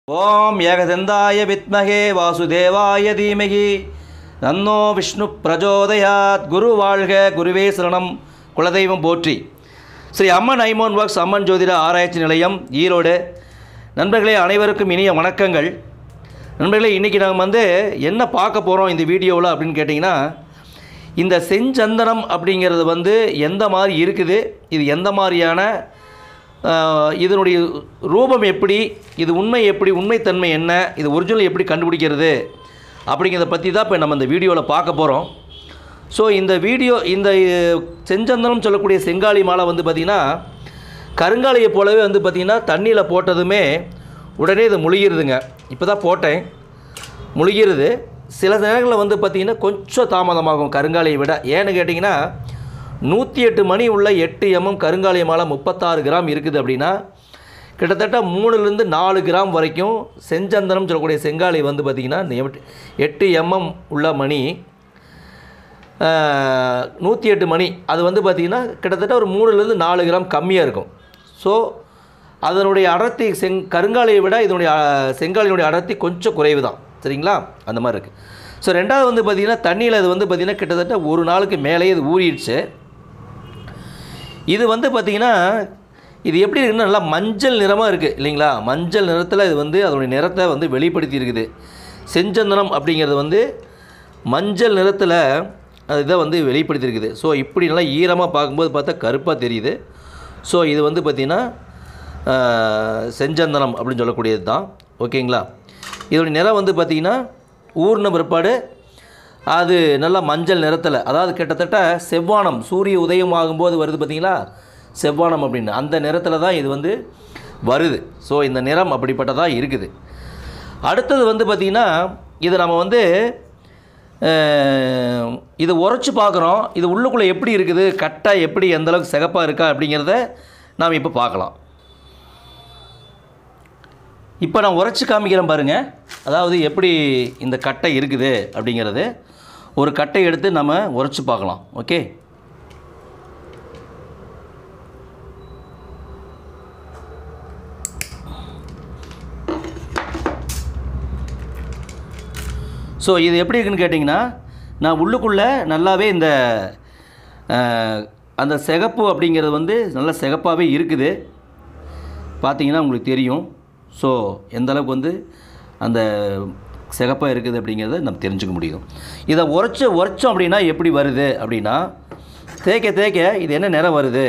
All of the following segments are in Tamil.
ஓம் ஏகதந்தாய வித்மகே வாசுதேவாய தீமகி நன்னோ விஷ்ணு பிரஜோதயாத் குரு வாழ்க குருவே சரணம் குலதெய்வம் போற்றி ஸ்ரீ அம்மன் ஐமோன் ஒர்க்ஸ் அம்மன் ஜோதிட ஆராய்ச்சி நிலையம் ஈரோடு நண்பர்களே அனைவருக்கும் இனிய வணக்கங்கள் நண்பர்களே இன்றைக்கி நாங்கள் வந்து என்ன பார்க்க போகிறோம் இந்த வீடியோவில் அப்படின்னு கேட்டிங்கன்னா இந்த செஞ்சந்தனம் அப்படிங்கிறது வந்து எந்த மாதிரி இருக்குது இது எந்த மாதிரியான ஆஹ், இதனுடைய ரூபம் எப்படி இது உண்மை எப்படி உண்மைத்தன்மை என்ன இது ஒரிஜினல் எப்படி கண்டுபிடிக்கிறது அப்படிங்கிறத பற்றி தான் இப்போ நம்ம இந்த வீடியோவில் பார்க்க போகிறோம் ஸோ இந்த வீடியோ இந்த அஹ், செஞ்சந்தனம் சொல்லக்கூடிய செங்காலி மாலை வந்து பார்த்திங்கன்னா கருங்காலியை போலவே வந்து பார்த்திங்கன்னா தண்ணியில் போட்டதுமே உடனே இது முழுகிருதுங்க இப்போ தான் போட்டேன் முழுகிறது சில நேரங்களில் வந்து பார்த்திங்கன்னா கொஞ்சம் தாமதமாகும் கருங்காலியை விட ஏன்னு கேட்டிங்கன்னா நூற்றி எட்டு மணி உள்ள எட்டு எம்எம் கருங்காலிய மாலை முப்பத்தாறு கிராம் இருக்குது அப்படின்னா கிட்டத்தட்ட மூணுலேருந்து நாலு கிராம் வரைக்கும் செஞ்சந்தனம் சொல்லக்கூடிய செங்காலி வந்து பார்த்திங்கன்னா எட்டு எம்எம் உள்ள மணி நூற்றி எட்டு மணி அது வந்து பார்த்திங்கன்னா கிட்டத்தட்ட ஒரு மூணுலேருந்து நாலு கிராம் கம்மியாக இருக்கும் ஸோ அதனுடைய அடர்த்தி செங் கருங்காலியை விட இதனுடைய அஹ், செங்காலியினுடைய அடர்த்தி கொஞ்சம் குறைவு தான் சரிங்களா அந்த மாதிரி இருக்குது ஸோ ரெண்டாவது வந்து பார்த்திங்கன்னா தண்ணியில் இது வந்து பார்த்திங்கன்னா கிட்டத்தட்ட ஒரு நாளுக்கு மேலேயே இது ஊறிடுச்சு இது வந்து பார்த்திங்கன்னா இது எப்படி இருக்குன்னா நல்லா மஞ்சள் நிறமாக இருக்குது இல்லைங்களா மஞ்சள் நிறத்தில் இது வந்து அதனுடைய நிறத்தை வந்து வெளிப்படுத்தி இருக்குது செஞ்சந்தனம் அப்படிங்கிறது வந்து மஞ்சள் நிறத்தில் அது இதை வந்து வெளிப்படுத்தியிருக்குது ஸோ இப்படி நல்லா ஈரமாக பார்க்கும்போது பார்த்தா கருப்பாக தெரியுது ஸோ இது வந்து பார்த்திங்கன்னா ஆஹ், செஞ்சந்தனம் அப்படின்னு சொல்லக்கூடியது தான் ஓகேங்களா இதோடைய நிறம் வந்து பார்த்திங்கன்னா ஊர்ன பிற்பாடு அது நல்லா மஞ்சள் நிறத்தில் அதாவது கிட்டத்தட்ட செவ்வானம் சூரிய உதயம் ஆகும்போது வருது பார்த்தீங்களா செவ்வானம் அப்படின்னு அந்த நிறத்தில் தான் இது வந்து வருது ஸோ இந்த நிறம் அப்படிப்பட்டதாக இருக்குது அடுத்தது வந்து பார்த்திங்கன்னா இது நம்ம வந்து அஹ், இது உரைச்சி பார்க்குறோம் இது உள்ளுக்குள்ளே எப்படி இருக்குது கட்டை எப்படி எந்த அளவுக்கு சிகப்பாக இருக்கா அப்படிங்கிறத நாம் இப்போ பார்க்கலாம் இப்போ நான் உரைச்சி காமிக்கிறேன் பாருங்கள் அதாவது எப்படி இந்த கட்டை இருக்குது அப்படிங்கிறது ஒரு கட்டை எடுத்து நம்ம உரைச்சி பார்க்கலாம் ஓகே ஸோ இது எப்படி இருக்குன்னு கேட்டிங்கன்னா நான் உள்ளுக்குள்ளே நல்லாவே இந்த அஹ், அந்த சிகப்பு அப்படிங்கிறது வந்து நல்ல சிகப்பாகவே இருக்குது பார்த்தீங்கன்னா உங்களுக்கு தெரியும் ஸோ எந்த அளவுக்கு வந்து அந்த சிகப்பாக இருக்குது அப்படிங்கிறத நம்ம தெரிஞ்சுக்க முடியும் இதை உரைச்சி உரைச்சோம் அப்படின்னா எப்படி வருது அப்படின்னா தேய்க்க தேய்க்க இது என்ன நிறம் வருது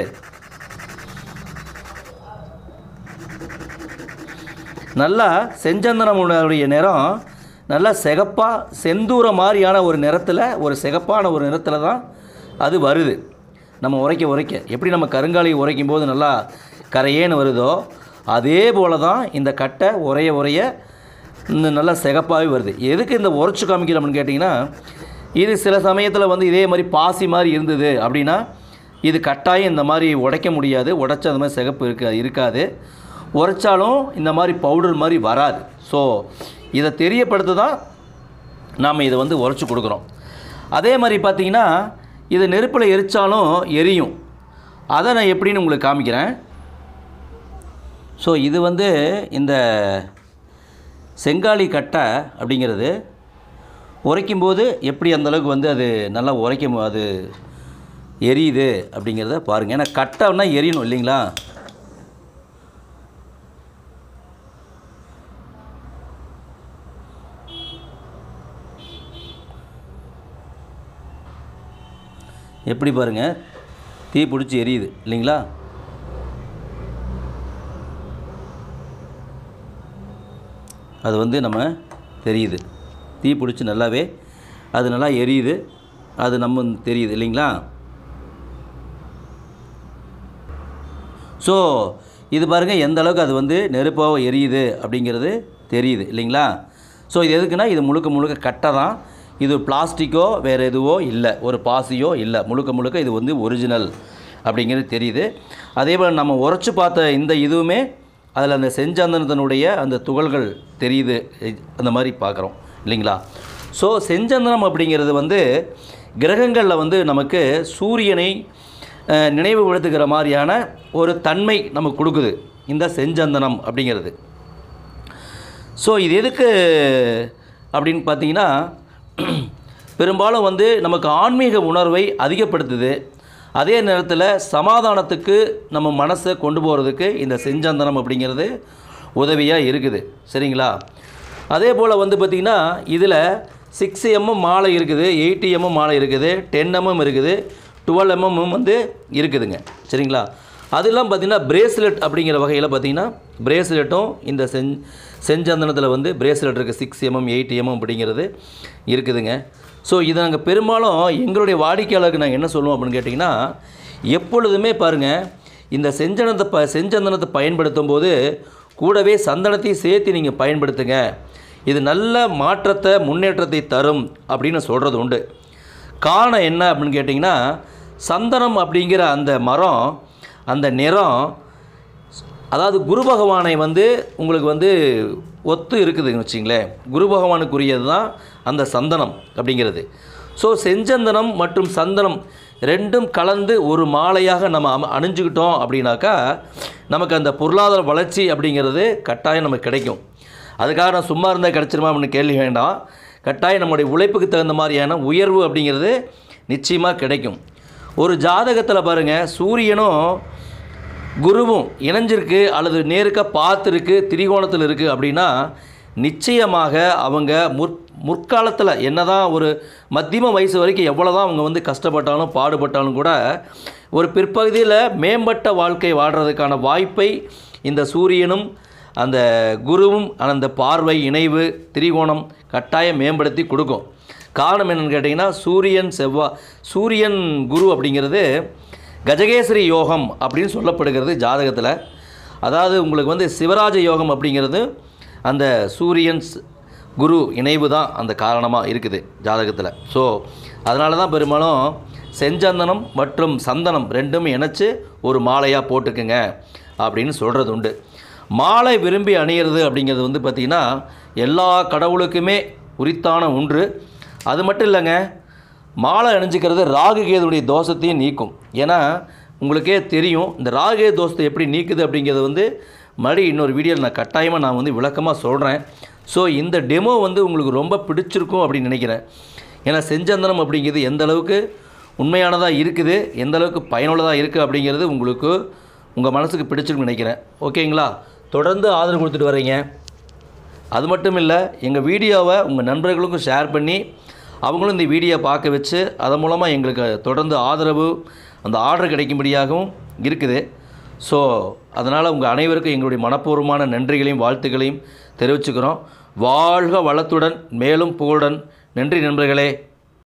நல்லா செஞ்சந்தனமுடைய நிறம் நல்லா சிகப்பாக செந்தூர மாதிரியான ஒரு நிறத்தில் ஒரு சிகப்பான ஒரு நிறத்தில் தான் அது வருது நம்ம உரைக்க உரைக்க எப்படி நம்ம கருங்காலி உரைக்கும் போது நல்லா கரையேன்னு வருதோ அதே போல் தான் இந்த கட்டை உரைய உரைய இந்த நல்லா சிகப்பாகவே வருது எதுக்கு இந்த உரைச்சி காமிக்கிறோம்னு கேட்டிங்கன்னா இது சில சமயத்தில் வந்து இதே மாதிரி பாசி மாதிரி இருந்தது அப்படின்னா இது கட்டாயம் இந்த மாதிரி உடைக்க முடியாது உடைச்சா அந்த மாதிரி சிகப்பு இருக்க இருக்காது உரைச்சாலும் இந்த மாதிரி பவுடர் மாதிரி வராது ஸோ இதை தெரியப்படுத்த தான் நாம் இதை வந்து உரைச்சி கொடுக்குறோம் அதே மாதிரி பார்த்தீங்கன்னா இது நெருப்பில் எரித்தாலும் எரியும் அதை நான் எப்படின்னு உங்களுக்கு காமிக்கிறேன் ஸோ இது வந்து இந்த செங்காலி கட்டை அப்படிங்கிறது உரைக்கும் போது எப்படி அந்த அளவுக்கு வந்து அது நல்லா உரைக்கும் அது எரியுது அப்படிங்கிறத பாருங்கள் ஏன்னா கட்டைன்னா எரியணும் இல்லைங்களா எப்படி பாருங்கள் தீ பிடிச்சி எரியுது இல்லைங்களா அது வந்து நம்ம தெரியுது தீ பிடிச்சி நல்லாவே அது நல்லா எரியுது அது நம்ம தெரியுது இல்லைங்களா ஸோ இது பாருங்கள் எந்த அளவுக்கு அது வந்து நெருப்பாக எரியுது அப்படிங்கிறது தெரியுது இல்லைங்களா ஸோ இது எதுக்குன்னா இது முழுக்க முழுக்க கட்டை தான் இது பிளாஸ்டிக்கோ வேறு எதுவோ இல்லை ஒரு பாசியோ இல்லை முழுக்க முழுக்க இது வந்து ஒரிஜினல் அப்படிங்கிறது தெரியுது அதே போல் நம்ம உரைச்சி பார்த்த இந்த இதுவுமே அதில் அந்த செஞ்சந்தனத்தினுடைய அந்த துகள்கள் தெரியுது இ- அந்த மாதிரி பார்க்குறோம் இல்லைங்களா ஸோ செஞ்சந்தனம் அப்படிங்கிறது வந்து கிரகங்களில் வந்து நமக்கு சூரியனை அஹ், நினைவுபடுத்துகிற மாதிரியான ஒரு தன்மை நமக்கு கொடுக்குது இந்த செஞ்சந்தனம் அப்படிங்கிறது ஸோ இது எதுக்கு அப்படின்னு பார்த்தீங்கன்னா பெரும்பாலும் வந்து நமக்கு ஆன்மீக உணர்வை அதிகப்படுத்துது அதே நேரத்தில் சமாதானத்துக்கு நம்ம மனசை கொண்டு போகிறதுக்கு இந்த செஞ்சந்தனம் அப்படிங்கிறது உதவியாக இருக்குது சரிங்களா அதே போல் வந்து பார்த்திங்கன்னா இதில் சிக்ஸ் எம்எம் மாலை இருக்குது எயிட்டி எம்எம் மாலை இருக்குது டென் எம்எம் இருக்குது டுவெல் எம்எம் வந்து இருக்குதுங்க சரிங்களா அதெல்லாம் பார்த்திங்கன்னா பிரேஸ்லெட் அப்படிங்கிற வகையில் பார்த்திங்கன்னா பிரேஸ்லெட்டும் இந்த செஞ் செஞ்சந்தனத்தில் வந்து பிரேஸ்லெட் இருக்குது சிக்ஸ் எம்எம் எயிட் எம்எம் அப்படிங்கிறது இருக்குதுங்க ஸோ இதை நாங்கள் பெரும்பாலும் எங்களுடைய வாடிக்கையாளருக்கு நாங்கள் என்ன சொல்லுவோம் அப்படின்னு கேட்டிங்கன்னா எப்பொழுதுமே பாருங்கள் இந்த செஞ்சனத்தை ப செஞ்சந்தனத்தை பயன்படுத்தும் போது கூடவே சந்தனத்தையும் சேர்த்து நீங்கள் பயன்படுத்துங்க இது நல்ல மாற்றத்தை முன்னேற்றத்தை தரும் அப்படின்னு சொல்கிறது உண்டு காரணம் என்ன அப்படின்னு கேட்டிங்கன்னா சந்தனம் அப்படிங்கிற அந்த மரம் அந்த நிறம் அதாவது குரு பகவானை வந்து உங்களுக்கு வந்து ஒத்து இருக்குதுன்னு வச்சிங்களேன் குரு பகவானுக்குரியது தான் அந்த சந்தனம் அப்படிங்கிறது ஸோ செஞ்சந்தனம் மற்றும் சந்தனம் ரெண்டும் கலந்து ஒரு மாலையாக நம்ம அம அணிஞ்சுக்கிட்டோம் அப்படின்னாக்கா நமக்கு அந்த பொருளாதார வளர்ச்சி அப்படிங்கிறது கட்டாயம் நமக்கு கிடைக்கும் அதுக்காக நான் சும்மா இருந்தால் கிடச்சிருமா அப்படின்னு கேள்வி வேண்டாம் கட்டாயம் நம்முடைய உழைப்புக்கு தகுந்த மாதிரியான உயர்வு அப்படிங்கிறது நிச்சயமாக கிடைக்கும் ஒரு ஜாதகத்தில் பாருங்கள் சூரியனும் குருவும் இணைஞ்சிருக்கு அல்லது நேருக்க பார்த்துருக்கு திரிகோணத்தில் இருக்குது அப்படின்னா நிச்சயமாக அவங்க முற் முற்காலத்தில் என்னதான் ஒரு மத்தியம வயசு வரைக்கும் எவ்வளோ தான் அவங்க வந்து கஷ்டப்பட்டாலும் பாடுபட்டாலும் கூட ஒரு பிற்பகுதியில் மேம்பட்ட வாழ்க்கை வாழ்கிறதுக்கான வாய்ப்பை இந்த சூரியனும் அந்த குருவும் அந்த பார்வை இணைவு திரிகோணம் கட்டாயம் மேம்படுத்தி கொடுக்கும் காரணம் என்னென்னு கேட்டிங்கன்னா சூரியன் செவ்வாய் சூரியன் குரு அப்படிங்கிறது கஜகேசரி யோகம் அப்படின்னு சொல்லப்படுகிறது ஜாதகத்தில் அதாவது உங்களுக்கு வந்து சிவராஜ யோகம் அப்படிங்கிறது அந்த சூரியன் ஸ்- குரு இணைவு தான் அந்த காரணமாக இருக்குது ஜாதகத்தில் ஸோ அதனால தான் பெரும்பாலும் செஞ்சந்தனம் மற்றும் சந்தனம் ரெண்டும் இணைச்சு ஒரு மாலையாக போட்டுக்குங்க அப்படின்னு சொல்கிறது உண்டு மாலை விரும்பி அணியிறது அப்படிங்கிறது வந்து பார்த்திங்கன்னா எல்லா கடவுளுக்குமே உரித்தான ஒன்று அது மட்டும் இல்லைங்க மாலை அணிஞ்சிக்கிறது ராகு கேதுடைய தோஷத்தையும் நீக்கும் ஏன்னா உங்களுக்கே தெரியும் இந்த ராகு கேது தோஷத்தை எப்படி நீக்குது அப்படிங்கிறது வந்து மறுபடியும் இன்னொரு வீடியோவில் நான் கட்டாயமாக நான் வந்து விளக்கமாக சொல்கிறேன் ஸோ இந்த டெமோ வந்து உங்களுக்கு ரொம்ப பிடிச்சிருக்கும் அப்படின்னு நினைக்கிறேன் ஏன்னா செஞ்சந்தனம் அப்படிங்கிறது எந்த அளவுக்கு உண்மையானதாக இருக்குது எந்த அளவுக்கு பயனுள்ளதாக இருக்குது அப்படிங்கிறது உங்களுக்கு உங்கள் மனசுக்கு பிடிச்சிருக்குன்னு நினைக்கிறேன் ஓகேங்களா தொடர்ந்து ஆதரவு கொடுத்துட்டு வரீங்க அது மட்டும் இல்லை எங்கள் வீடியோவை உங்கள் நண்பர்களுக்கும் ஷேர் பண்ணி அவங்களும் இந்த வீடியோ பார்க்க வச்சு அதன் மூலமாக எங்களுக்கு தொடர்ந்து ஆதரவு அந்த ஆர்டர் கிடைக்கும்படியாகவும் இருக்குது ஸோ அதனால் உங்கள் அனைவருக்கும் எங்களுடைய மனப்பூர்வமான நன்றிகளையும் வாழ்த்துக்களையும் தெரிவிச்சுக்கிறோம் வாழ்க வளத்துடன் மேலும் புகழுடன் நன்றி நண்பர்களே